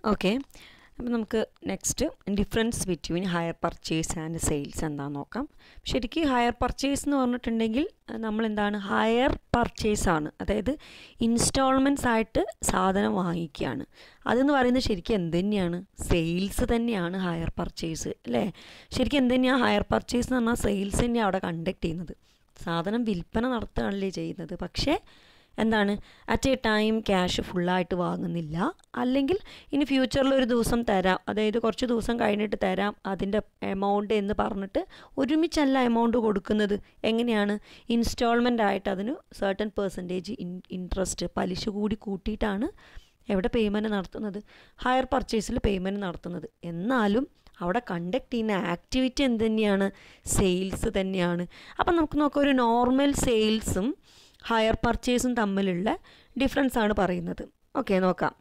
okay അപ്പോൾ നമുക്ക് next difference between hire purchase and sales എന്താണെന്ന് നോക്കാം ശരിക്കും ഹയർ പർച്ചേസ് എന്ന് പറഞ്ഞിട്ടുണ്ടെങ്കിൽ നമ്മൾ എന്താണ് ഹയർ പർച്ചേസ് ആണ് അതായത് ഇൻസ്റ്റാൾമെൻറ്റ്സ് ആയിട്ട് സാധനം വാങ്ങിക്കുകയാണ് അതെന്ന് പറയുന്നത് ശരിക്കും എന്ത് തന്നെയാണ് സെയിൽസ് തന്നെയാണ് ഹയർ പർച്ചേസ് അല്ലേ ശരിക്കും എന്ത് തന്നെയാണ് ഹയർ പർച്ചേസ് എന്ന് പറഞ്ഞാൽ സെയിൽസ് തന്നെയാണ് അവിടെ കണ്ടക്ട് ചെയ്യുന്നത് സാധനം വിൽപ്പന നടത്തുകയാണല്ലേ ചെയ്യുന്നത് പക്ഷേ എന്താണ് അറ്റ് എ ടൈം ക്യാഷ് ഫുള്ളായിട്ട് വാങ്ങുന്നില്ല അല്ലെങ്കിൽ ഇനി ഫ്യൂച്ചറിൽ ഒരു ദിവസം തരാം അതായത് കുറച്ച് ദിവസം കഴിഞ്ഞിട്ട് തരാം അതിൻ്റെ എമൗണ്ട് എന്ന് പറഞ്ഞിട്ട് ഒരുമിച്ചല്ല എമൗണ്ട് കൊടുക്കുന്നത് എങ്ങനെയാണ് ഇൻസ്റ്റാൾമെൻ്റ് ആയിട്ട് അതിന് സർട്ടൻ പെർസെൻറ്റേജ് ഇൻ ഇൻട്രസ്റ്റ് പലിശ കൂടി കൂട്ടിയിട്ടാണ് എവിടെ പേയ്മെൻറ്റ് നടത്തുന്നത് ഹയർ പർച്ചേസിൽ പേയ്മെൻറ്റ് നടത്തുന്നത് എന്നാലും അവിടെ കണ്ടക്ട് ചെയ്യുന്ന ആക്ടിവിറ്റി എന്ത് തന്നെയാണ് സെയിൽസ് തന്നെയാണ് അപ്പം നമുക്ക് നോക്കാം ഒരു നോർമൽ സെയിൽസും ഹയർ പർച്ചേസും തമ്മിലുള്ള ഡിഫറൻസ് ആണ് പറയുന്നത് ഓക്കെ നോക്കാം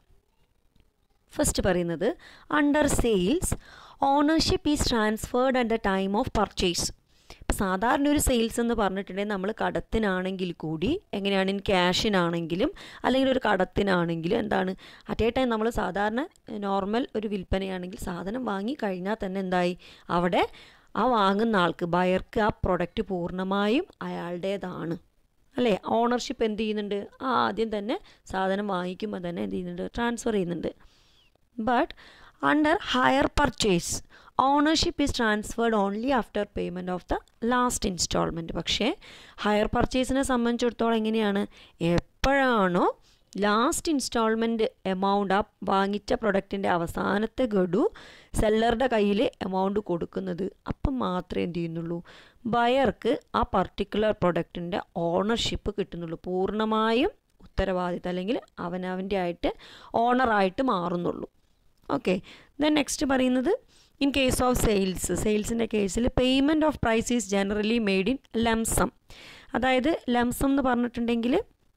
ഫസ്റ്റ് പറയുന്നത് under sales ownership is transferred at the time of purchase ഇപ്പോൾ സാധാരണ ഒരു സെയിൽസ് എന്ന് പറഞ്ഞിട്ടുണ്ടെങ്കിൽ നമ്മൾ കടത്തിനാണെങ്കിൽ കൂടി എങ്ങനെയാണ് ഇൻ ക്യാഷിനാണെങ്കിലും അല്ലെങ്കിൽ ഒരു കടത്തിനാണെങ്കിലും എന്താണ് അറ്റ് എ ടൈം നമ്മൾ സാധാരണ നോർമൽ ഒരു വിൽപ്പനയാണെങ്കിൽ സാധനം വാങ്ങി കഴിഞ്ഞാൽ തന്നെ എന്തായി അവിടെ ആ വാങ്ങുന്ന ആൾക്ക് ബയർക്ക് ആ പ്രൊഡക്റ്റ് പൂർണ്ണമായും അയാളുടേതാണ് അല്ലേ ഓണർഷിപ്പ് എന്ത് ചെയ്യുന്നുണ്ട് ആ ആദ്യം തന്നെ സാധനം വാങ്ങിക്കുമ്പോൾ തന്നെ എന്ത് ചെയ്യുന്നുണ്ട് ട്രാൻസ്ഫർ ചെയ്യുന്നുണ്ട് but under hire purchase ownership is transferred only after payment of the last instalment പക്ഷേ ഹയർ പർച്ചേസിനെ സംബന്ധിച്ചിടത്തോളം എങ്ങനെയാണ് എപ്പോഴാണോ ലാസ്റ്റ് ഇൻസ്റ്റാൾമെൻറ്റ് എമൗണ്ട് ആ വാങ്ങിച്ച പ്രൊഡക്റ്റിൻ്റെ അവസാനത്തെ ഗഡു സെല്ലറുടെ കയ്യിൽ എമൗണ്ട് കൊടുക്കുന്നത് അപ്പം മാത്രമേ എന്ത് ചെയ്യുന്നുള്ളൂ ബയർക്ക് ആ പർട്ടിക്കുലർ പ്രൊഡക്റ്റിൻ്റെ ഓണർഷിപ്പ് കിട്ടുന്നുള്ളൂ പൂർണ്ണമായും ഉത്തരവാദിത്തം അല്ലെങ്കിൽ അവനവൻ്റെ ആയിട്ട് ഓണറായിട്ട് മാറുന്നുള്ളൂ ഓക്കെ ദെൻ നെക്സ്റ്റ് പറയുന്നത് ഇൻ കേസ് ഓഫ് സെയിൽസ് സെയിൽസിൻ്റെ കേസിൽ payment of price is generally made in lump sum അതായത് ലംസം എന്ന് പറഞ്ഞിട്ടുണ്ടെങ്കിൽ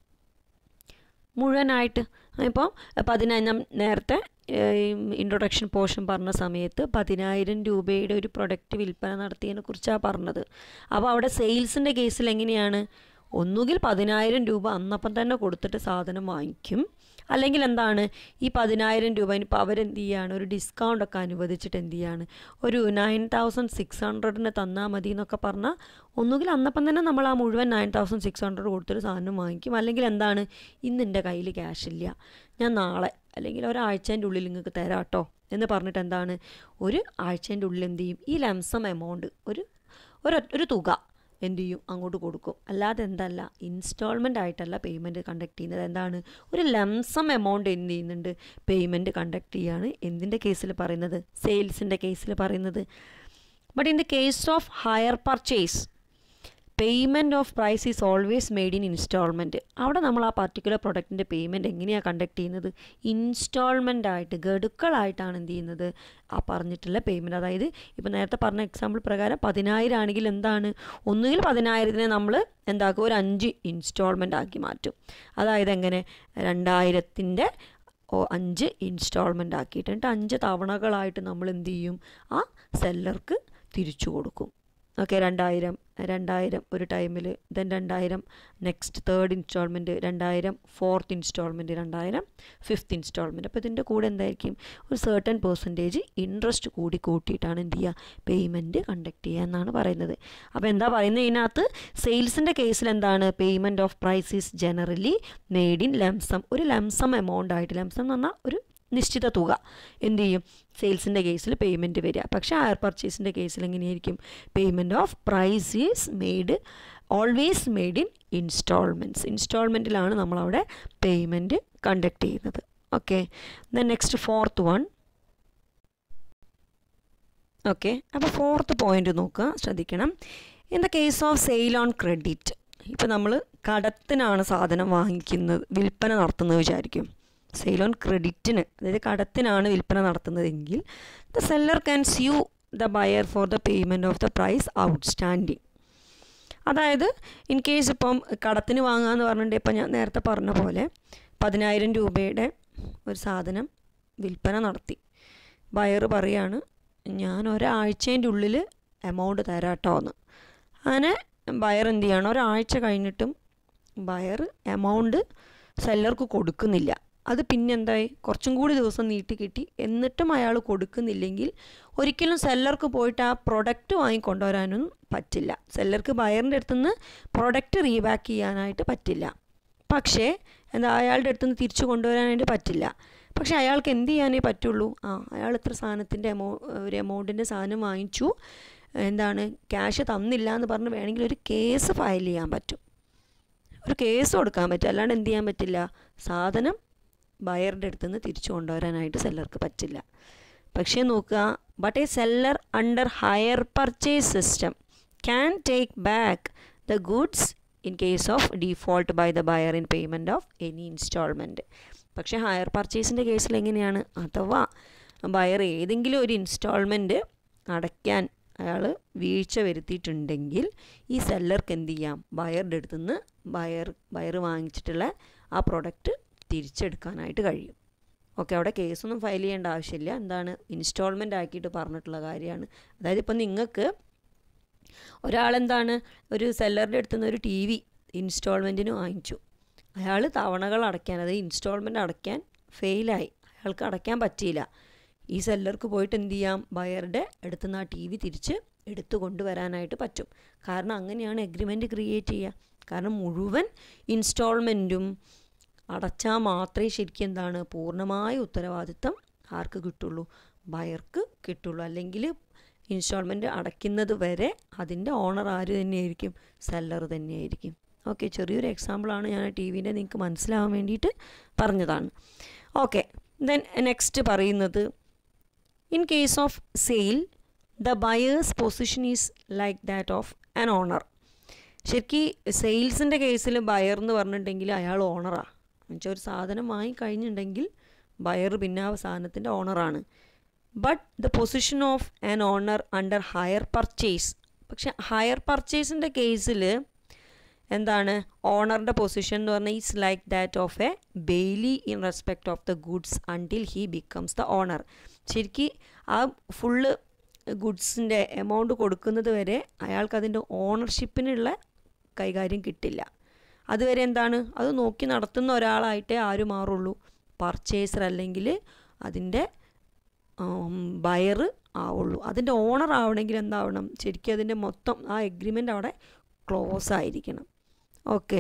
മുഴുവനായിട്ട് ഇപ്പോൾ പതിനായിരം നേരത്തെ ഇൻട്രൊഡക്ഷൻ പോർഷൻ പറഞ്ഞ സമയത്ത് പതിനായിരം രൂപയുടെ ഒരു പ്രൊഡക്റ്റ് വിൽപ്പന നടത്തിയതിനെ കുറിച്ചാണ് പറഞ്ഞത് അപ്പോൾ അവിടെ സെയിൽസിൻ്റെ കേസിൽ എങ്ങനെയാണ് ഒന്നുകിൽ പതിനായിരം രൂപ അന്നപ്പം തന്നെ കൊടുത്തിട്ട് സാധനം വാങ്ങിക്കും അല്ലെങ്കിൽ എന്താണ് ഈ പതിനായിരം രൂപ ഇനിയിപ്പോൾ അവരെന്ത് ചെയ്യാണ് ഒരു ഡിസ്കൗണ്ട് ഒക്കെ അനുവദിച്ചിട്ട് എന്ത് ചെയ്യാണ് ഒരു നയൻ തൗസൻഡ് സിക്സ് ഹൺഡ്രഡിന് തന്നാൽ മതി എന്നൊക്കെ പറഞ്ഞാൽ ഒന്നുകിൽ അന്നപ്പം തന്നെ നമ്മൾ ആ മുഴുവൻ നയൻ തൗസൻഡ് സിക്സ് ഹൺഡ്രഡ് കൊടുത്തൊരു സാധനം വാങ്ങിക്കും അല്ലെങ്കിൽ എന്താണ് ഇന്ന് എൻ്റെ കയ്യിൽ ക്യാഷ് ഇല്ല ഞാൻ നാളെ അല്ലെങ്കിൽ ഒരാഴ്ചേൻ്റെ ഉള്ളിൽ നിങ്ങൾക്ക് തരാം കേട്ടോ എന്ന് പറഞ്ഞിട്ട് എന്താണ് ഒരു ആഴ്ചേൻ്റെ ഉള്ളിൽ എന്ത് ചെയ്യും ഈ ലംസം എമൗണ്ട് ഒരു ഒരു തുക എന്ത് ചെയ്യും അങ്ങോട്ട് കൊടുക്കും അല്ലാതെ എന്തല്ല ഇൻസ്റ്റാൾമെൻ്റ് ആയിട്ടല്ല പേയ്മെൻറ്റ് കണ്ടക്ട് ചെയ്യുന്നത് എന്താണ് ഒരു ലംസം എമൗണ്ട് എന്ത് ചെയ്യുന്നുണ്ട് പേയ്മെൻറ്റ് കണ്ടക്ട് ചെയ്യാണ് എന്തിൻ്റെ കേസിൽ പറയുന്നത് സെയിൽസിൻ്റെ കേസിൽ പറയുന്നത് but in the case of hire purchase payment of price is always made in instalment അവിടെ നമ്മൾ ആ പർട്ടിക്കുലർ പ്രൊഡക്റ്റിൻ്റെ പേയ്മെൻറ്റ് എങ്ങനെയാണ് കണ്ടക്ട് ചെയ്യുന്നത് ഇൻസ്റ്റാൾമെൻ്റ് ആയിട്ട് ഗഡുക്കളായിട്ടാണ് എന്ത് ചെയ്യുന്നത് ആ പറഞ്ഞിട്ടുള്ള പേയ്മെൻറ്റ് അതായത് ഇപ്പോൾ നേരത്തെ പറഞ്ഞ എക്സാമ്പിൾ പ്രകാരം പതിനായിരം ആണെങ്കിൽ എന്താണ് ഒന്നുകിൽ പതിനായിരത്തിനെ നമ്മൾ എന്താക്കും ഒരു അഞ്ച് ഇൻസ്റ്റാൾമെൻ്റ് ആക്കി മാറ്റും അതായത് എങ്ങനെ രണ്ടായിരത്തിൻ്റെ അഞ്ച് ഇൻസ്റ്റാൾമെൻ്റ് ആക്കിയിട്ട് എന്നിട്ട് അഞ്ച് തവണകളായിട്ട് നമ്മൾ എന്ത് ചെയ്യും ആ സെല്ലർക്ക് തിരിച്ചു കൊടുക്കും ഓക്കെ രണ്ടായിരം രണ്ടായിരം ഒരു ടൈമിൽ ദെൻ രണ്ടായിരം നെക്സ്റ്റ് തേർഡ് ഇൻസ്റ്റാൾമെൻറ്റ് രണ്ടായിരം ഫോർത്ത് ഇൻസ്റ്റാൾമെൻറ്റ് രണ്ടായിരം ഫിഫ്ത്ത് ഇൻസ്റ്റാൾമെൻറ്റ് അപ്പോൾ ഇതിൻ്റെ കൂടെ എന്തായിരിക്കും ഒരു സർട്ടൻ പെർസെൻറ്റേജ് ഇൻട്രസ്റ്റ് കൂടി കൂട്ടിയിട്ടാണ് എന്ത് ചെയ്യുക പേയ്മെൻറ്റ് കണ്ടക്ട് ചെയ്യുക എന്നാണ് പറയുന്നത് അപ്പോൾ എന്താ പറയുന്നത് ഇതിനകത്ത് സെയിൽസിൻ്റെ കേസിൽ എന്താണ് payment of price is generally made in lump sum ഒരു ലംസം എമൗണ്ട് ആയിട്ട് ലംസം എന്ന് പറഞ്ഞാൽ ഒരു നിശ്ചിത തുക എന്ത് ചെയ്യും സെയിൽസിൻ്റെ കേസിൽ പേയ്മെൻറ്റ് വരിക പക്ഷേ ഹയർ പർച്ചേസിൻ്റെ കേസിൽ എങ്ങനെയായിരിക്കും payment of price is made always made in instalments ഇൻസ്റ്റാൾമെൻറ്റിലാണ് നമ്മളവിടെ പേയ്മെൻറ്റ് കണ്ടക്ട് ചെയ്യുന്നത് okay then next fourth one okay അപ്പോൾ ഫോർത്ത് പോയിന്റ് നോക്കുക ശ്രദ്ധിക്കണം in the case of sale on credit ഇപ്പോൾ നമ്മൾ കടത്തിനാണ് സാധനം വാങ്ങിക്കുന്നത് വിൽപ്പന നടത്തുന്നത് വിചാരിക്കും സെയിൽ ഓൺ ക്രെഡിറ്റിന് അതായത് കടത്തിനാണ് വിൽപ്പന നടത്തുന്നതെങ്കിൽ the seller can sue the buyer for the payment of the price outstanding അതായത് ഇൻ കേസ് ഇപ്പം കടത്തിന് വാങ്ങാമെന്ന് പറഞ്ഞിട്ട് ഇപ്പം ഞാൻ നേരത്തെ പറഞ്ഞ പോലെ പതിനായിരം രൂപയുടെ ഒരു സാധനം വിൽപ്പന നടത്തി ബയർ പറയാണ് ഞാൻ ഒരാഴ്ചേൻ്റെ ഉള്ളിൽ എമൗണ്ട് തരാം കേട്ടോ എന്ന് അങ്ങനെ ബയർ എന്ത് ചെയ്യണം ഒരാഴ്ച കഴിഞ്ഞിട്ടും ബയർ എമൗണ്ട് സെല്ലർക്ക് കൊടുക്കുന്നില്ല അത് പിന്നെന്തായി കുറച്ചും കൂടി ദിവസം നീട്ടി കിട്ടി എന്നിട്ടും അയാൾ കൊടുക്കുന്നില്ലെങ്കിൽ ഒരിക്കലും സെല്ലർക്ക് പോയിട്ട് ആ പ്രൊഡക്റ്റ് വാങ്ങിക്കൊണ്ടുവരാനൊന്നും പറ്റില്ല സെല്ലർക്ക് ബയറിൻ്റെ അടുത്തുനിന്ന് പ്രൊഡക്റ്റ് റീബാക്ക് ചെയ്യാനായിട്ട് പറ്റില്ല പക്ഷേ എന്താ അയാളുടെ അടുത്തുനിന്ന് തിരിച്ചു കൊണ്ടുവരാനായിട്ട് പറ്റില്ല പക്ഷേ അയാൾക്ക് എന്ത് ചെയ്യാനേ പറ്റുള്ളൂ ആ അയാൾ ഇത്ര സാധനത്തിൻ്റെ എമൗ ഒരു എമൗണ്ടിൻ്റെ സാധനം വാങ്ങിച്ചു എന്താണ് ക്യാഷ് തന്നില്ല എന്ന് പറഞ്ഞ് വേണമെങ്കിൽ ഒരു കേസ് ഫയൽ ചെയ്യാൻ പറ്റും ഒരു കേസ് കൊടുക്കാൻ പറ്റും അല്ലാണ്ട് എന്ത് ചെയ്യാൻ പറ്റില്ല സാധനം ബയറിൻ്റെ അടുത്ത് നിന്ന് തിരിച്ചു കൊണ്ടുവരാനായിട്ട് സെല്ലർക്ക് പറ്റില്ല പക്ഷേ നോക്കുക but a seller under hire purchase system can take back the goods in case of default by the buyer in payment of any instalment പക്ഷേ ഹയർ പർച്ചേസിൻ്റെ കേസിൽ എങ്ങനെയാണ് അഥവാ ബയർ ഏതെങ്കിലും ഒരു ഇൻസ്റ്റാൾമെൻറ്റ് അടയ്ക്കാൻ അയാൾ വീഴ്ച വരുത്തിയിട്ടുണ്ടെങ്കിൽ ഈ സെല്ലർക്ക് എന്ത് ചെയ്യാം ബയറുടെ അടുത്ത് നിന്ന് ബയർ ബയർ വാങ്ങിച്ചിട്ടുള്ള ആ പ്രൊഡക്റ്റ് തിരിച്ചെടുക്കാനായിട്ട് കഴിയും ഓക്കെ അവിടെ കേസൊന്നും ഫയൽ ചെയ്യേണ്ട ആവശ്യമില്ല എന്താണ് ഇൻസ്റ്റാൾമെൻ്റ് ആക്കിയിട്ട് പറഞ്ഞിട്ടുള്ള കാര്യമാണ് അതായത് ഇപ്പം നിങ്ങൾക്ക് ഒരാളെന്താണ് ഒരു സെല്ലറുടെ അടുത്ത് നിന്ന് ഒരു ടി വി ഇൻസ്റ്റാൾമെൻറ്റിന് വാങ്ങിച്ചു അയാൾ തവണകൾ അടയ്ക്കാൻ അതായത് ഇൻസ്റ്റാൾമെൻ്റ് അടയ്ക്കാൻ ഫെയിലായി അയാൾക്ക് അടയ്ക്കാൻ പറ്റിയില്ല ഈ സെല്ലർക്ക് പോയിട്ട് എന്ത് ചെയ്യാം ബയറുടെ അടുത്ത് നിന്ന് ആ ടി വി തിരിച്ച് എടുത്തു കൊണ്ടുവരാനായിട്ട് പറ്റും കാരണം അങ്ങനെയാണ് എഗ്രിമെൻറ്റ് ക്രിയേറ്റ് ചെയ്യുക കാരണം മുഴുവൻ ഇൻസ്റ്റാൾമെൻറ്റും അടച്ചാൽ മാത്രമേ ശരിക്കും എന്താണ് പൂർണ്ണമായ ഉത്തരവാദിത്തം ആർക്ക് കിട്ടുള്ളൂ ബയർക്ക് കിട്ടുള്ളൂ അല്ലെങ്കിൽ ഇൻസ്റ്റാൾമെൻറ്റ് അടയ്ക്കുന്നത് വരെ അതിൻ്റെ ഓണർ ആര് തന്നെയായിരിക്കും സെല്ലർ തന്നെയായിരിക്കും ഓക്കെ ചെറിയൊരു എക്സാമ്പിളാണ് ഞാൻ ടി വിൻ്റെ നിങ്ങൾക്ക് മനസ്സിലാവാൻ വേണ്ടിയിട്ട് പറഞ്ഞതാണ് ഓക്കെ ദെൻ നെക്സ്റ്റ് പറയുന്നത് in case of sale the buyer's position is like that of an owner ശരിക്കും സെയിൽസിൻ്റെ കേസിൽ ബയർ എന്ന് പറഞ്ഞിട്ടുണ്ടെങ്കിൽ അയാൾ ഓണറാണ് എന്നുവെച്ചാൽ ഒരു സാധനം വാങ്ങിക്കഴിഞ്ഞിട്ടുണ്ടെങ്കിൽ ബയർ പിന്നെ ആ സാധനത്തിൻ്റെ ഓണറാണ് but the position of an owner under hire purchase പക്ഷെ ഹയർ പർച്ചേസിൻ്റെ കേസിൽ എന്താണ് ഓണറിൻ്റെ പൊസിഷൻ എന്ന് പറഞ്ഞാൽ is like that of a bailee in respect of the goods until he becomes the owner ശരിക്കും ആ ഫുള്ള് ഗുഡ്സിൻ്റെ എമൗണ്ട് കൊടുക്കുന്നത് വരെ അയാൾക്ക് അതിൻ്റെ ഓണർഷിപ്പിനുള്ള കൈകാര്യം കിട്ടില്ല അതുവരെ എന്താണ് അത് നോക്കി നടത്തുന്ന ഒരാളായിട്ടേ ആര് മാറുള്ളൂ പർച്ചേസർ അല്ലെങ്കിൽ അതിൻ്റെ ബയർ ആവുള്ളൂ അതിൻ്റെ ഓണർ ആവണമെങ്കിൽ എന്താവണം ശരിക്കും അതിൻ്റെ മൊത്തം ആ എഗ്രിമെൻ്റ് അവിടെ ക്ലോസ് ആയിരിക്കണം ഓക്കെ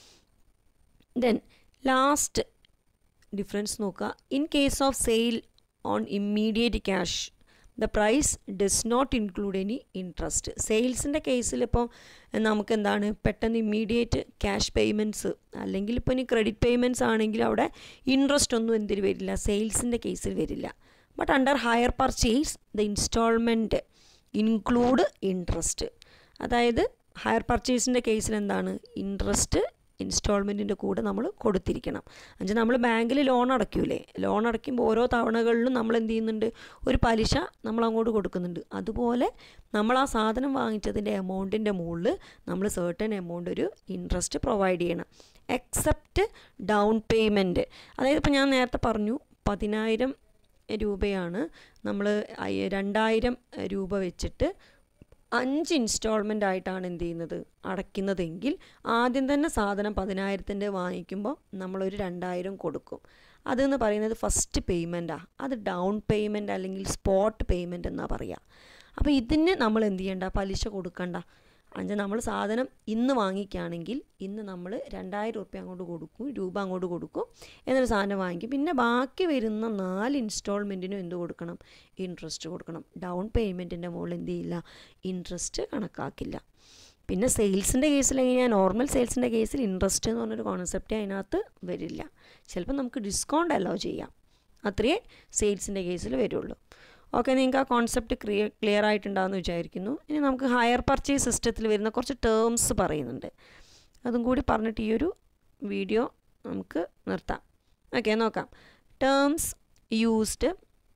ദെൻ ലാസ്റ്റ് ഡിഫറൻസ് നോക്കുക in case of sale on immediate cash the price does not include any interest സെയിൽസിൻ്റെ കേസിൽ ഇപ്പോൾ നമുക്ക് എന്താണ് പെട്ടെന്ന് ഇമ്മീഡിയറ്റ് ക്യാഷ് പേയ്മെൻറ്റ്സ് അല്ലെങ്കിൽ ഇപ്പോൾ ഇനി ക്രെഡിറ്റ് പേയ്മെൻറ്റ്സ് ആണെങ്കിൽ അവിടെ ഇൻട്രസ്റ്റ് ഒന്നും എന്തിൽ വരില്ല സെയിൽസിൻ്റെ കേസിൽ വരില്ല but under hire purchase the instalment include interest അതായത് ഹയർ പർച്ചേസിൻ്റെ കേസിൽ എന്താണ് ഇൻട്രസ്റ്റ് ഇൻസ്റ്റാൾമെൻറ്റിൻ്റെ കൂടെ നമ്മൾ കൊടുത്തിരിക്കണം എന്നുവെച്ചാൽ നമ്മൾ ബാങ്കിൽ ലോൺ അടയ്ക്കൂലേ ലോൺ അടയ്ക്കുമ്പോൾ ഓരോ തവണകളിലും നമ്മൾ എന്ത് ചെയ്യുന്നുണ്ട് ഒരു പലിശ നമ്മൾ അങ്ങോട്ട് കൊടുക്കുന്നുണ്ട് അതുപോലെ നമ്മൾ ആ സാധനം വാങ്ങിച്ചതിൻ്റെ എമൗണ്ടിൻ്റെ മുകളിൽ നമ്മൾ സേർട്ടൻ എമൗണ്ട് ഒരു ഇൻട്രസ്റ്റ് പ്രൊവൈഡ് ചെയ്യണം എക്സെപ്റ്റ് ഡൗൺ പേയ്മെൻറ്റ് അതായത് ഇപ്പോൾ ഞാൻ നേരത്തെ പറഞ്ഞു പതിനായിരം രൂപയാണ് നമ്മൾ രണ്ടായിരം രൂപ വെച്ചിട്ട് അഞ്ച് ഇൻസ്റ്റാൾമെൻ്റ് ആയിട്ടാണ് എന്ത് ചെയ്യുന്നത് അടയ്ക്കുന്നതെങ്കിൽ ആദ്യം തന്നെ സാധനം പതിനായിരത്തിൻ്റെ വാങ്ങിക്കുമ്പോൾ നമ്മളൊരു രണ്ടായിരം കൊടുക്കും അതെന്ന് പറയുന്നത് ഫസ്റ്റ് പേയ്മെൻറ്റാണ് അത് ഡൗൺ പേയ്മെൻറ്റ് അല്ലെങ്കിൽ സ്പോട്ട് പേയ്മെൻറ്റ് എന്നാണ് പറയുക അപ്പോൾ ഇതിന് നമ്മൾ എന്ത് ചെയ്യണ്ട പലിശ കൊടുക്കണ്ട അഞ്ച് നമ്മൾ സാധനം ഇന്ന് വാങ്ങിക്കുകയാണെങ്കിൽ ഇന്ന് നമ്മൾ രണ്ടായിരം റുപ്യ അങ്ങോട്ട് കൊടുക്കും രൂപ അങ്ങോട്ട് കൊടുക്കും എന്നൊരു സാധനം വാങ്ങിക്കും പിന്നെ ബാക്കി വരുന്ന നാല് ഇൻസ്റ്റാൾമെൻറ്റിനും എന്ത് കൊടുക്കണം ഇൻട്രസ്റ്റ് കൊടുക്കണം ഡൗൺ പേയ്മെൻറ്റിൻ്റെ മുകളിൽ എന്ത് ചെയ്യില്ല ഇൻട്രസ്റ്റ് കണക്കാക്കില്ല പിന്നെ സെയിൽസിൻ്റെ കേസിൽ എങ്ങനെയാണ് നോർമൽ സെയിൽസിൻ്റെ കേസിൽ ഇൻട്രസ്റ്റ് എന്ന് പറഞ്ഞൊരു കോൺസെപ്റ്റ് അതിനകത്ത് വരില്ല ചിലപ്പോൾ നമുക്ക് ഡിസ്കൗണ്ട് അലോ ചെയ്യാം അത്രയേ സെയിൽസിൻ്റെ കേസിൽ വരുള്ളൂ ഓക്കെ നിങ്ങൾക്ക് ആ കോൺസെപ്റ്റ് ക്ലിയർ ക്ലിയർ ആയിട്ടുണ്ടാകുമെന്ന് വിചാരിക്കുന്നു ഇനി നമുക്ക് ഹയർ പർച്ചേസ് സിസ്റ്റത്തിൽ വരുന്ന കുറച്ച് ടേംസ് പറയുന്നുണ്ട് അതും കൂടി പറഞ്ഞിട്ട് ഈ ഒരു വീഡിയോ നമുക്ക് നിർത്താം ഓക്കെ നോക്കാം terms used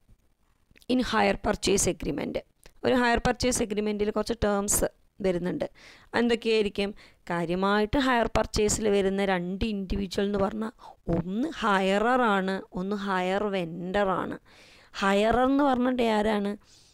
in hire purchase agreement ഒരു ഹയർ പർച്ചേസ് എഗ്രിമെൻറ്റിൽ കുറച്ച് ടേംസ് വരുന്നുണ്ട് എന്തൊക്കെയായിരിക്കും കാര്യമായിട്ട് ഹയർ പർച്ചേസിൽ വരുന്ന രണ്ട് ഇൻഡിവിജ്വൽ എന്ന് പറഞ്ഞാൽ ഒന്ന് ഹയററാണ് ഒന്ന് ഹയർ വെൻഡറാണ് ഹയറർ എന്ന് പറഞ്ഞിട്ട് ആരാണ്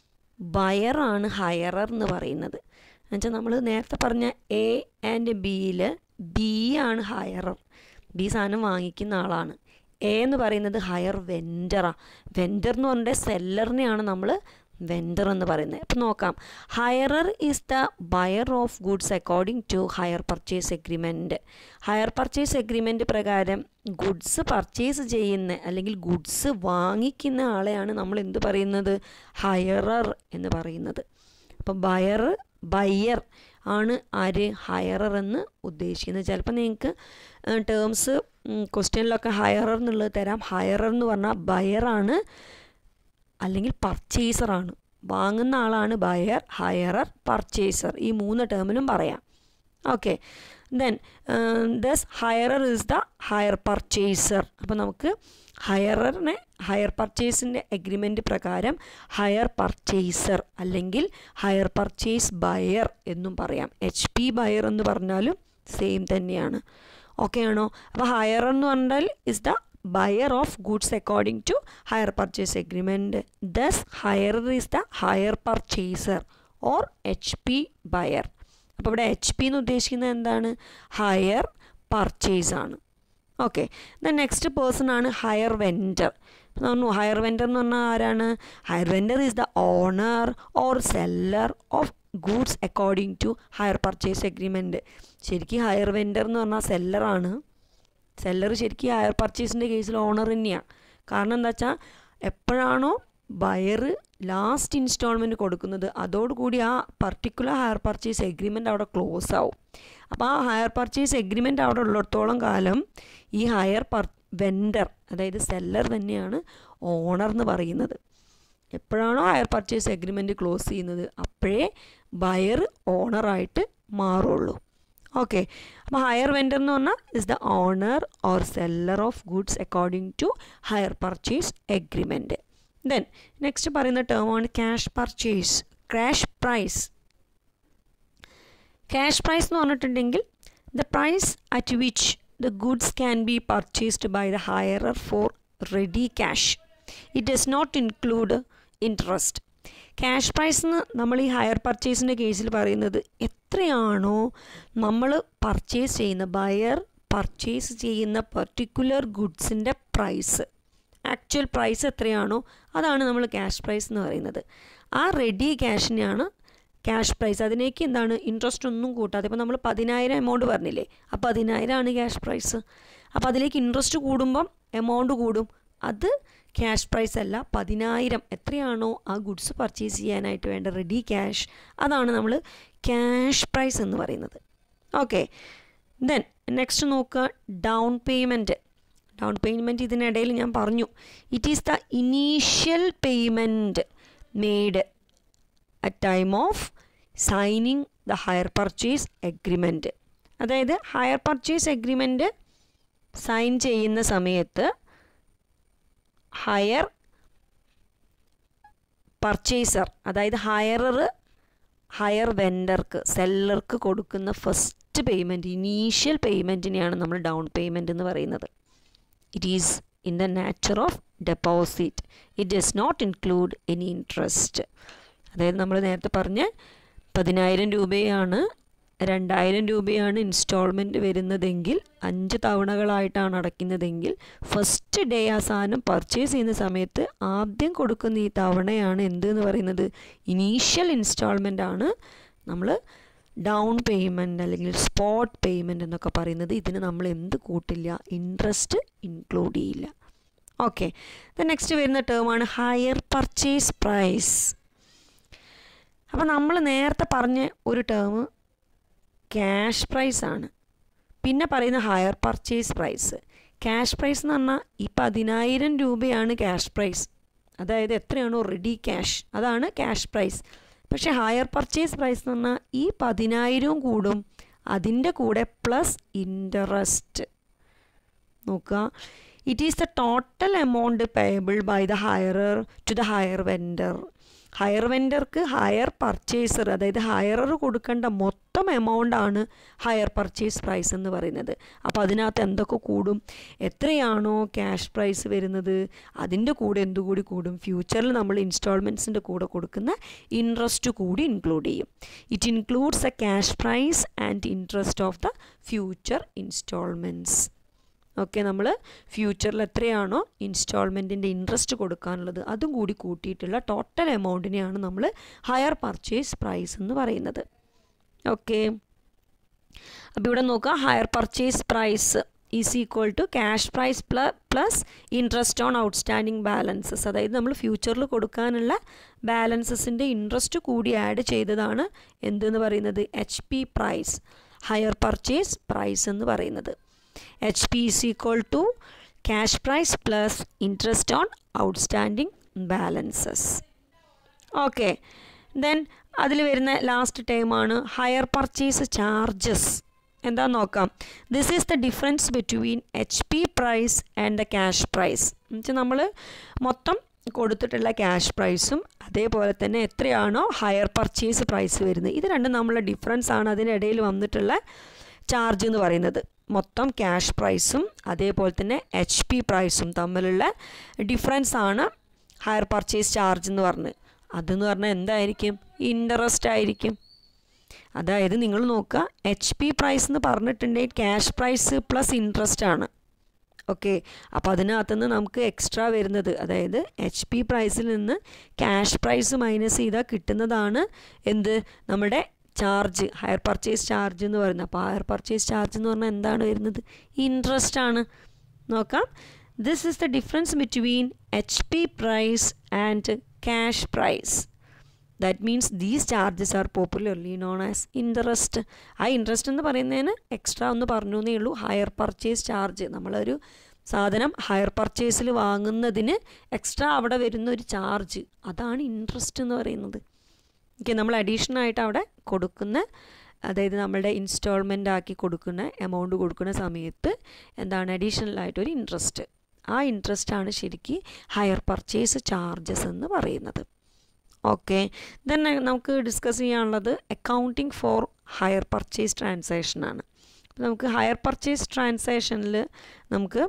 ബയറാണ് ഹയറർ എന്ന് പറയുന്നത് എന്നുവെച്ചാൽ നമ്മൾ നേരത്തെ പറഞ്ഞ എ ആൻഡ് ബിയിൽ ബി ആണ് ഹയറർ ബി സാധനം വാങ്ങിക്കുന്ന ആളാണ് എ എന്ന് പറയുന്നത് ഹയർ വെൻഡറാണ് വെൻഡർ എന്ന് പറഞ്ഞാൽ സെല്ലറിനെയാണ് നമ്മൾ വെൻഡർ എന്ന് പറയുന്നത് അപ്പം നോക്കാം hirer is the buyer of goods according to hire purchase agreement hire purchase agreement പ്രകാരം ഗുഡ്സ് പർച്ചേസ് ചെയ്യുന്ന അല്ലെങ്കിൽ ഗുഡ്സ് വാങ്ങിക്കുന്ന ആളെയാണ് നമ്മൾ എന്ത് പറയുന്നത് ഹയറർ എന്ന് പറയുന്നത് അപ്പം ബയർ ബയ്യർ ആണ് ആര് ഹയറർ എന്ന് ഉദ്ദേശിക്കുന്നത് ചിലപ്പോൾ നിങ്ങൾക്ക് ടേംസ് ക്വസ്റ്റ്യനിലൊക്കെ ഹയറർ എന്നുള്ളത് തരാം ഹയറർ എന്ന് പറഞ്ഞാൽ ബയറാണ് അല്ലെങ്കിൽ പർച്ചേസറാണ് വാങ്ങുന്ന ആളാണ് ബയർ ഹയറർ പർച്ചേസർ ഈ മൂന്ന് ടേമിലും പറയാം okay then thus hirer is the hire purchaser അപ്പോൾ നമുക്ക് ഹയറിനെ ഹയർ പർച്ചേസിൻ്റെ എഗ്രിമെൻറ്റ് പ്രകാരം ഹയർ പർച്ചേസർ അല്ലെങ്കിൽ ഹയർ പർച്ചേസ് ബയർ എന്നും പറയാം എച്ച് പി ബയർ എന്ന് പറഞ്ഞാലും സെയിം തന്നെയാണ് ഓക്കെ ആണോ അപ്പോൾ ഹയർ എന്ന് പറഞ്ഞാൽ is the buyer of goods according to hire purchase agreement thus hire is the hire purchaser or H P buyer അപ്പോൾ ഇവിടെ എച്ച് പി എന്ന് ഉദ്ദേശിക്കുന്നത് എന്താണ് ഹയർ പർച്ചേസ് ആണ് ഓക്കെ ദ നെക്സ്റ്റ് പേഴ്സൺ ആണ് ഹയർ വെൻഡർ പറഞ്ഞു ഹയർ വെൻഡർ എന്ന് പറഞ്ഞാൽ ആരാണ് hire vendor is the owner or seller of goods according to hire purchase agreement ശരിക്കും ഹയർ വെൻഡർ എന്ന് പറഞ്ഞാൽ സെല്ലറാണ് സെല്ലർ ശരിക്കും ഹയർ പർച്ചേസിൻ്റെ കേസിൽ ഓണർ തന്നെയാണ് കാരണം എന്താ വെച്ചാൽ എപ്പോഴാണോ ബയർ ലാസ്റ്റ് ഇൻസ്റ്റാൾമെൻറ്റ് കൊടുക്കുന്നത് അതോടുകൂടി ആ പർട്ടിക്കുലർ ഹയർ പർച്ചേസ് എഗ്രിമെൻ്റ് അവിടെ ക്ലോസ് ആവും അപ്പോൾ ആ ഹയർ പർച്ചേസ് എഗ്രിമെൻ്റ് അവിടെ ഉള്ളിടത്തോളം കാലം ഈ ഹയർ പർ വെൻഡർ അതായത് സെല്ലർ തന്നെയാണ് ഓണർ എന്ന് പറയുന്നത് എപ്പോഴാണോ ഹയർ പർച്ചേസ് എഗ്രിമെൻറ്റ് ക്ലോസ് ചെയ്യുന്നത് അപ്പോഴേ ബയർ ഓണറായിട്ട് മാറുള്ളൂ ഓക്കെ അപ്പോൾ ഹയർ വെൻഡർ എന്ന് പറഞ്ഞാൽ is the owner or seller of goods according to hire purchase agreement then next പറയുന്ന ടേമാണ് cash purchase cash price cash price എന്ന് പറഞ്ഞിട്ടുണ്ടെങ്കിൽ the price at which the goods can be purchased by the hirer for ready cash it does not include interest cash price എന്ന് നമ്മൾ ഈ higher പർച്ചേസിൻ്റെ കേസിൽ പറയുന്നത് എത്രയാണോ നമ്മൾ പർച്ചേസ് ചെയ്യുന്ന ബയർ പർച്ചേസ് ചെയ്യുന്ന പർട്ടിക്കുലർ ഗുഡ്സിൻ്റെ പ്രൈസ് ആക്ച്വൽ പ്രൈസ് എത്രയാണോ അതാണ് നമ്മൾ ക്യാഷ് പ്രൈസ് എന്ന് പറയുന്നത് ആ റെഡി ക്യാഷിനെയാണ് ക്യാഷ് പ്രൈസ് അതിലേക്ക് എന്താണ് ഇൻട്രസ്റ്റ് ഒന്നും കൂട്ടാതെ ഇപ്പോൾ നമ്മൾ പതിനായിരം എമൗണ്ട് പറഞ്ഞില്ലേ ആ പതിനായിരമാണ് ക്യാഷ് പ്രൈസ് അപ്പോൾ അതിലേക്ക് ഇൻട്രസ്റ്റ് കൂടുമ്പം എമൗണ്ട് കൂടും അത് ക്യാഷ് പ്രൈസ് അല്ല പതിനായിരം എത്രയാണോ ആ ഗുഡ്സ് പർച്ചേസ് ചെയ്യാനായിട്ട് വേണ്ട റെഡി ക്യാഷ് അതാണ് നമ്മൾ ക്യാഷ് പ്രൈസ് എന്ന് പറയുന്നത് ഓക്കെ ദെൻ നെക്സ്റ്റ് നോക്കുക ഡൗൺ പേയ്മെൻറ്റ് ഡൗൺ പേയ്മെൻറ്റ് ഇതിനിടയിൽ ഞാൻ പറഞ്ഞു it is the initial payment made at time of signing the hire purchase agreement അതായത് ഹയർ പർച്ചേസ് എഗ്രിമെൻറ്റ് സൈൻ ചെയ്യുന്ന സമയത്ത് ഹയർ പർച്ചേസർ അതായത് ഹയറർ ഹയർ വെൻഡർക്ക് സെല്ലർക്ക് കൊടുക്കുന്ന ഫസ്റ്റ് പേയ്മെൻറ്റ് ഇനീഷ്യൽ പേയ്മെൻറ്റിനെയാണ് നമ്മൾ ഡൗൺ പേയ്മെൻറ്റ് എന്ന് പറയുന്നത് it is in the nature of deposit it does not include any interest അതായത് നമ്മൾ നേരത്തെ പറഞ്ഞ പതിനായിരം രൂപയാണ് രണ്ടായിരം രൂപയാണ് ഇൻസ്റ്റാൾമെൻറ്റ് വരുന്നതെങ്കിൽ അഞ്ച് തവണകളായിട്ടാണ് അടയ്ക്കുന്നതെങ്കിൽ ഫസ്റ്റ് ഡേ ആ സാധനം പർച്ചേസ് ചെയ്യുന്ന സമയത്ത് ആദ്യം കൊടുക്കുന്ന ഈ തവണയാണ് എന്ത് എന്ന് പറയുന്നത് ഇനീഷ്യൽ ഇൻസ്റ്റാൾമെൻ്റ് ആണ് നമ്മൾ ഡൗൺ പേയ്മെൻറ്റ് അല്ലെങ്കിൽ സ്പോട്ട് പേയ്മെൻറ്റ് എന്നൊക്കെ പറയുന്നത് ഇതിന് നമ്മൾ എന്ത് കൂട്ടില്ല ഇൻട്രസ്റ്റ് ഇൻക്ലൂഡ് ചെയ്യില്ല ഓക്കെ നെക്സ്റ്റ് വരുന്ന ടേമാണ് ഹയർ പർച്ചേസ് പ്രൈസ് അപ്പോൾ നമ്മൾ നേരത്തെ പറഞ്ഞ ഒരു ടേം ക്യാഷ് പ്രൈസ് ആണ് പിന്നെ പറയുന്ന hire purchase price cash price എന്ന് പറഞ്ഞാൽ ഈ പതിനായിരം രൂപയാണ് ക്യാഷ് പ്രൈസ് അതായത് എത്രയാണോ റെഡി ക്യാഷ് അതാണ് ക്യാഷ് പ്രൈസ് പക്ഷേ ഹയർ പർച്ചേസ് പ്രൈസ് എന്ന് പറഞ്ഞാൽ ഈ പതിനായിരവും കൂടും അതിൻ്റെ കൂടെ പ്ലസ് ഇൻട്രസ്റ്റ് നോക്കുക it is the total amount payable by the hirer to the hire vendor hire വെൻഡർക്ക് ഹയർ പർച്ചേസർ അതായത് ഹയറർ കൊടുക്കേണ്ട മൊത്തം എമൗണ്ട് ആണ് ഹയർ പർച്ചേസ് പ്രൈസ് എന്ന് പറയുന്നത് അപ്പോൾ അതിനകത്ത് എന്തൊക്കെ കൂടും എത്രയാണോ ക്യാഷ് പ്രൈസ് വരുന്നത് അതിൻ്റെ കൂടെ എന്തുകൂടി കൂടും ഫ്യൂച്ചറിൽ നമ്മൾ ഇൻസ്റ്റാൾമെൻറ്റ്സിൻ്റെ കൂടെ കൊടുക്കുന്ന ഇൻട്രസ്റ്റ് കൂടി ഇൻക്ലൂഡ് ചെയ്യും it includes a cash price and interest of the future instalments okay നമ്മൾ ഫ്യൂച്ചറിൽ എത്രയാണോ ഇൻസ്റ്റാൾമെൻറ്റിൻ്റെ ഇൻട്രസ്റ്റ് കൊടുക്കാനുള്ളത് അതും കൂടി കൂട്ടിയിട്ടുള്ള ടോട്ടൽ എമൗണ്ടിനെയാണ് നമ്മൾ ഹയർ പർച്ചേസ് പ്രൈസ് എന്ന് പറയുന്നത് ഓക്കെ അപ്പോൾ ഇവിടെ നോക്കുക hire purchase price is equal to cash price പ്ല plus interest on outstanding balances അതായത് നമ്മൾ ഫ്യൂച്ചറിൽ കൊടുക്കാനുള്ള ബാലൻസസിൻ്റെ ഇൻട്രസ്റ്റ് കൂടി ആഡ് ചെയ്തതാണ് എന്തെന്ന് പറയുന്നത് H P price hire purchase price എന്ന് പറയുന്നത് H P is equal to cash price plus interest on outstanding balances okay then അതിൽ വരുന്ന ലാസ്റ്റ് ടൈമാണ് ഹയർ പർച്ചേസ് ചാർജസ് എന്താന്ന് നോക്കാം this is the difference between H P price and the cash price എന്നുവെച്ചാൽ നമ്മൾ മൊത്തം കൊടുത്തിട്ടുള്ള ക്യാഷ് പ്രൈസും അതേപോലെ തന്നെ എത്രയാണോ ഹയർ പർച്ചേസ് പ്രൈസ് വരുന്നത് ഇത് രണ്ടും നമ്മളുടെ ഡിഫറൻസ് ആണ് അതിനിടയിൽ വന്നിട്ടുള്ള ചാർജ് എന്ന് പറയുന്നത് മൊത്തം ക്യാഷ് പ്രൈസും അതേപോലെ തന്നെ എച്ച് പി പ്രൈസും തമ്മിലുള്ള ഡിഫറൻസ് ആണ് ഹയർ പർച്ചേസ് ചാർജ് എന്ന് പറഞ്ഞ് അതെന്ന് പറഞ്ഞാൽ എന്തായിരിക്കും ഇൻട്രസ്റ്റ് ആയിരിക്കും അതായത് നിങ്ങൾ നോക്കുക എച്ച് പി പ്രൈസ് എന്ന് പറഞ്ഞിട്ടുണ്ടെങ്കിൽ ക്യാഷ് പ്രൈസ് പ്ലസ് ഇൻട്രസ്റ്റ് ആണ് ഓക്കെ അപ്പോൾ അതിനകത്തുനിന്ന് നമുക്ക് എക്സ്ട്രാ വരുന്നത് അതായത് എച്ച് പി പ്രൈസിൽ നിന്ന് ക്യാഷ് പ്രൈസ് മൈനസ് ചെയ്താൽ കിട്ടുന്നതാണ് എന്ത് നമ്മുടെ ചാർജ് ഹയർ പർച്ചേസ് ചാർജ് എന്ന് പറയുന്നത് അപ്പോൾ ഹയർ പർച്ചേസ് ചാർജ് എന്ന് പറഞ്ഞാൽ എന്താണ് വരുന്നത് ഇൻട്രസ്റ്റ് ആണ് നോക്കാം this is the difference between H P price and cash price that means these charges are popularly known as interest ആ ഇൻട്രസ്റ്റ് എന്ന് പറയുന്നതിന് എക്സ്ട്രാ ഒന്ന് പറഞ്ഞു എന്നേ ഉള്ളൂ ഹയർ പർച്ചേസ് ചാർജ് നമ്മളൊരു സാധനം ഹയർ പർച്ചേസിൽ വാങ്ങുന്നതിന് എക്സ്ട്രാ അവിടെ വരുന്ന ഒരു ചാർജ് അതാണ് ഇൻട്രസ്റ്റ് എന്ന് പറയുന്നത് ഓക്കെ നമ്മൾ അഡീഷണൽ ആയിട്ട് അവിടെ കൊടുക്കുന്ന അതായത് നമ്മളുടെ ഇൻസ്റ്റാൾമെൻ്റ് ആക്കി കൊടുക്കുന്ന എമൗണ്ട് കൊടുക്കുന്ന സമയത്ത് എന്താണ് അഡീഷണൽ ആയിട്ടൊരു ഇൻട്രസ്റ്റ് ആ ഇൻട്രസ്റ്റ് ആണ് ശരിക്കും ഹയർ പർച്ചേസ് ചാർജസ് എന്ന് പറയുന്നത് ഓക്കെ ദെൻ നമുക്ക് ഡിസ്കസ് ചെയ്യാനുള്ളത് accounting for hire purchase transaction ആണ് നമുക്ക് ഹയർ പർച്ചേസ് ട്രാൻസാക്ഷനിൽ നമുക്ക്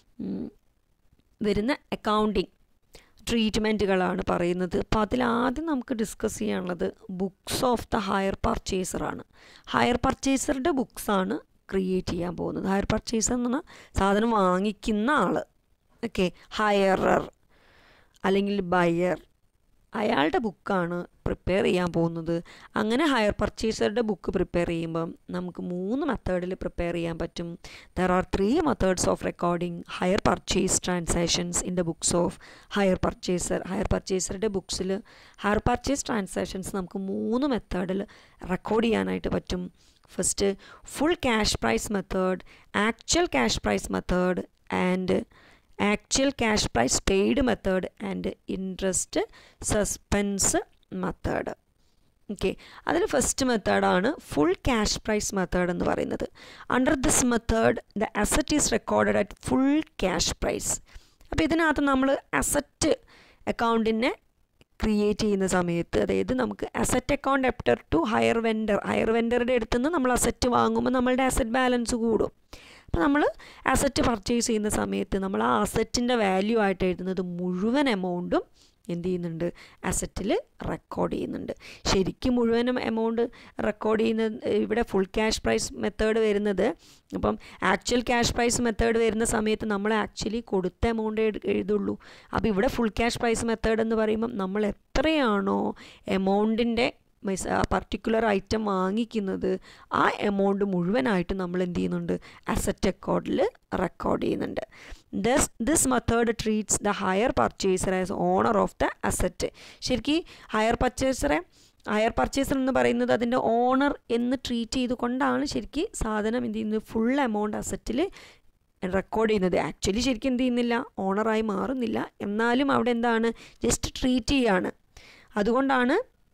വരുന്ന അക്കൗണ്ടിങ് ട്രീറ്റ്മെൻറ്റുകളാണ് പറയുന്നത് അപ്പോൾ അതിലാദ്യം നമുക്ക് ഡിസ്കസ് ചെയ്യാനുള്ളത് ബുക്സ് ഓഫ് ദ ഹയർ പർച്ചേസറാണ് ഹയർ പർച്ചേസറുടെ ബുക്സാണ് ക്രിയേറ്റ് ചെയ്യാൻ പോകുന്നത് ഹയർ പർച്ചേസർ എന്ന് പറഞ്ഞാൽ സാധനം വാങ്ങിക്കുന്ന ആൾ ഓക്കെ ഹയറർ അല്ലെങ്കിൽ ബയർ അയാളുടെ ബുക്കാണ് പ്രിപ്പയർ ചെയ്യാൻ പോകുന്നത് അങ്ങനെ ഹയർ പർച്ചേസറുടെ ബുക്ക് പ്രിപ്പയർ ചെയ്യുമ്പം നമുക്ക് മൂന്ന് മെത്തേഡിൽ പ്രിപ്പയർ ചെയ്യാൻ പറ്റും there are three methods of recording hire purchase transactions in the books of hire purchaser hire പർച്ചേസറുടെ ബുക്സിൽ ഹയർ പർച്ചേസ് ട്രാൻസാക്ഷൻസ് നമുക്ക് മൂന്ന് മെത്തേഡിൽ റെക്കോർഡ് ചെയ്യാനായിട്ട് പറ്റും first full cash price method actual cash price method and actual cash price paid method and interest suspense method okay അതിൽ first മെത്തേഡാണ് full cash price method എന്ന് പറയുന്നത് under this method the asset is recorded at full cash price അപ്പോൾ ഇതിനകത്ത് നമ്മൾ asset അക്കൗണ്ടിനെ create ചെയ്യുന്ന സമയത്ത് അതായത് നമുക്ക് asset account debtor to hire vendor hire വെൻഡറുടെ അടുത്ത് നിന്ന് നമ്മൾ അസറ്റ് വാങ്ങുമ്പോൾ നമ്മളുടെ അസറ്റ് ബാലൻസ് കൂടും അപ്പോൾ നമ്മൾ അസറ്റ് പർച്ചേസ് ചെയ്യുന്ന സമയത്ത് നമ്മൾ ആ അസറ്റിൻ്റെ വാല്യൂ ആയിട്ട് എഴുതുന്നത് മുഴുവൻ എമൗണ്ടും എന്ത് ചെയ്യുന്നുണ്ട് അസറ്റിൽ റെക്കോർഡ് ചെയ്യുന്നുണ്ട് ശരിക്കും മുഴുവനും എമൗണ്ട് റെക്കോർഡ് ചെയ്യുന്ന ഇവിടെ ഫുൾ ക്യാഷ് പ്രൈസ് മെത്തേഡ് വരുന്നത് അപ്പം ആക്ച്വൽ ക്യാഷ് പ്രൈസ് മെത്തേഡ് വരുന്ന സമയത്ത് നമ്മൾ ആക്ച്വലി കൊടുത്ത എമൗണ്ട് എഴുതുള്ളൂ അപ്പോൾ ഇവിടെ ഫുൾ ക്യാഷ് പ്രൈസ് മെത്തേഡ് എന്ന് പറയുമ്പം നമ്മൾ എത്രയാണോ എമൗണ്ടിൻ്റെ പർട്ടിക്കുലർ ഐറ്റം വാങ്ങിക്കുന്നത് ആ എമൗണ്ട് മുഴുവനായിട്ട് നമ്മൾ എന്ത് ചെയ്യുന്നുണ്ട് അസറ്റ് അക്കൗണ്ടിൽ റെക്കോർഡ് ചെയ്യുന്നുണ്ട് thus this method treats the hire purchaser as owner of the asset ശരിക്കും ഹയർ പർച്ചേസറെ ഹയർ പർച്ചേസർ എന്ന് പറയുന്നത് അതിൻ്റെ ഓണർ എന്ന് ട്രീറ്റ് ചെയ്തുകൊണ്ടാണ് ശരിക്കും സാധനം എന്ത് ചെയ്യുന്നത് ഫുൾ എമൗണ്ട് അസറ്റിൽ റെക്കോർഡ് ചെയ്യുന്നത് ആക്ച്വലി ശരിക്കും എന്ത് ചെയ്യുന്നില്ല ഓണറായി മാറുന്നില്ല എന്നാലും അവിടെ എന്താണ് ജസ്റ്റ് ട്രീറ്റ് ചെയ്യാണ് അതുകൊണ്ടാണ്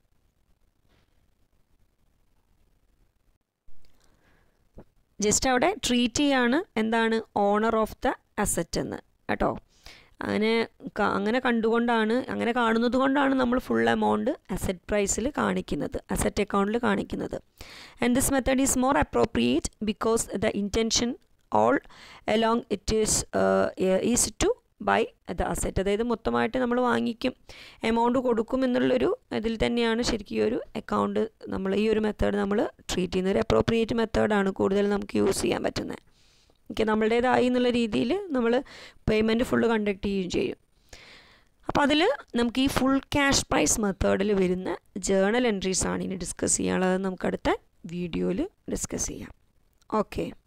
ജസ്റ്റ് അവിടെ ട്രീറ്റ് ചെയ്യാണ് എന്താണ് ഓണർ ഓഫ് ദ അസറ്റ് എന്ന് കേട്ടോ അങ്ങനെ അങ്ങനെ കണ്ടുകൊണ്ടാണ് അങ്ങനെ കാണുന്നത് കൊണ്ടാണ് നമ്മൾ ഫുൾ എമൗണ്ട് അസറ്റ് പ്രൈസിൽ കാണിക്കുന്നത് അസറ്റ് അക്കൗണ്ടിൽ കാണിക്കുന്നത് and this method is more appropriate because the intention all along it is is to buy the asset അതായത് മൊത്തമായിട്ട് നമ്മൾ വാങ്ങിക്കും എമൗണ്ട് കൊടുക്കും എന്നുള്ളൊരു ഇതിൽ തന്നെയാണ് ശരിക്കും ഈ ഒരു അക്കൗണ്ട് നമ്മൾ ഈ ഒരു മെത്തേഡ് നമ്മൾ ട്രീറ്റ് ചെയ്യുന്നത് ഒരു അപ്രോപ്രിയേറ്റ് മെത്തേഡാണ് കൂടുതൽ നമുക്ക് യൂസ് ചെയ്യാൻ പറ്റുന്നത് ഓക്കെ നമ്മളുടേതായി എന്നുള്ള രീതിയിൽ നമ്മൾ പേയ്മെൻറ്റ് ഫുള്ള് കണ്ടക്ട് ചെയ്യുകയും ചെയ്യും അപ്പോൾ അതിൽ നമുക്ക് ഈ ഫുൾ ക്യാഷ് പ്രൈസ് മെത്തേഡിൽ വരുന്ന ജേണൽ എൻട്രീസ് ആണ് ഇനി ഡിസ്കസ് ചെയ്യാനുള്ളത് നമുക്ക് അടുത്ത വീഡിയോയിൽ ഡിസ്കസ് ചെയ്യാം ഓക്കെ